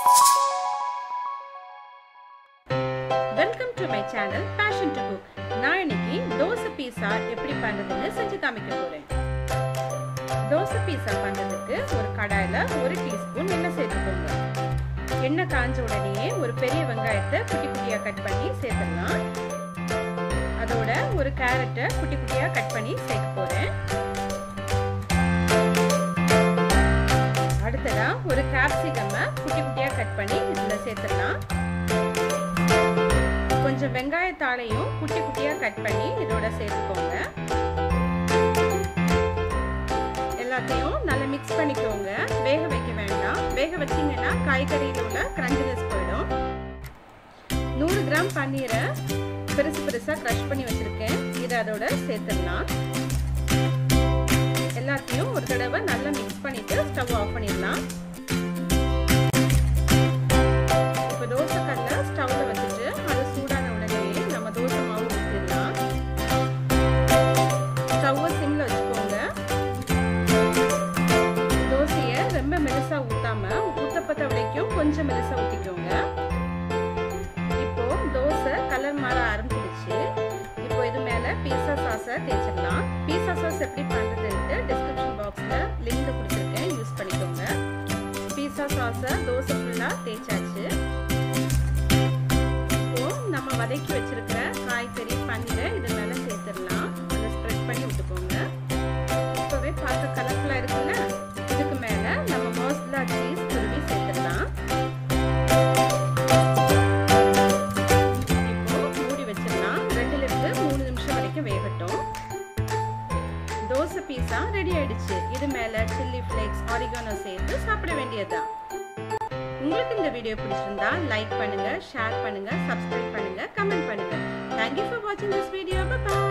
welcome to my channel passion to cook நான் இன்னைக்கு தோசை பீஸா எப்படி பண்றதுன்னு செஞ்சு காமிக்க போறேன் தோசை பீஸா பண்றதுக்கு ஒரு கடாயில ஒரு டீஸ்பூன் எண்ணெய் சேர்த்துக்கோங்க எண்ணெய் காஞ்ச உடனேயே ஒரு பெரிய வெங்காயத்தை குட்டி குட்டியா கட் பண்ணி சேர்த்துடலாம் அதோட ஒரு கேரட்டை குட்டி குட்டியா கட் பண்ணி சேர்க்க போறேன் அடுத்ததா ஒரு கேப்சிகம்மை குட்டி குட்டியா கட் பண்ணி இதுல சேர்த்துடலாம் கொஞ்சம் வெங்காயத்தாளையும் குட்டி குட்டியா கட் பண்ணி இதோட சேர்த்துக்கோங்க எல்லாத்தையும் நல்லா மிக்ஸ் பண்ணிக்கோங்க வேக வைக்க வேண்டாம் வேக வச்சீங்கன்னா காய்கறியில் உள்ள கிரஞ்சினஸ் போயிடும் நூறு கிராம் பன்னீரை பெருசு பெருசாக க்ரஷ் பண்ணி வச்சுருக்கேன் இதை அதோட சேர்த்துடலாம் எல்லாத்தையும் ஒரு தடவை நல்லா மிக்ஸ் பண்ணிட்டு ஸ்டவ் ஆஃப் பண்ணிடலாம் இப்போ தோசை கல்ல ஸ்டவ்ல வச்சுட்டு அது சூடான உடனே நம்ம தோசை மாவு ஊற்றிடலாம் ஸ்டவ்வை சிம்ல வச்சுக்கோங்க தோசையை ரொம்ப மெலிசா ஊத்தாம ஊத்தப்பத்த வரைக்கும் கொஞ்சம் மெலிசா ஊத்திக்கோங்க இப்போ தோசை கலர் மாற ஆரம்பிச்சிருச்சு இப்போ இது மேல பீஸா சாஸை தேய்ச்சிடலாம் பீஸா சாஸ் எப்படி பண்றதுன்ட்டு டிஸ்கிரிப்ஷன் பாக்ஸ்ல லிங்க் கொடுத்துருக்கேன் யூஸ் பண்ணிக்கோங்க பீஸா சாஸை தோசை ஃபுல்லா தேய்ச்சாச்சு இப்போ நம்ம வதக்கி வச்சிருக்கிற காய்கறி பன்னீரை இது மேல சேர்த்துடலாம் அதை ஸ்ப்ரெட் பண்ணி விட்டுக்கோங்க இப்பவே பார்க்க கலர்ஃபுல்லா இருக்குல்ல இதுக்கு மேல நம்ம மோஸ்லா சீஸ் துருவி சேர்த்துடலாம் இப்போ மூடி வச்சிடலாம் ரெண்டுல இருந்து மூணு நிமிஷம் வரைக்கும் வேகட்டும் தோசை பீஸா ரெடி ஆயிடுச்சு இது மேல சில்லி ஃபிளேக்ஸ் ஆரிகானோ சேர்த்து சாப்பிட வேண்டியதுதான் உங்களுக்கு இந்த வீடியோ பிடிச்சிருந்தா லைக் பண்ணுங்க ஷேர் பண்ணுங்க சப்ஸ்கிரைப் பண்ணுங்க கமெண்ட் பண்ணுங்க தேங்க்யூ ஃபார் வாட்சிங் திஸ் வீடியோ பை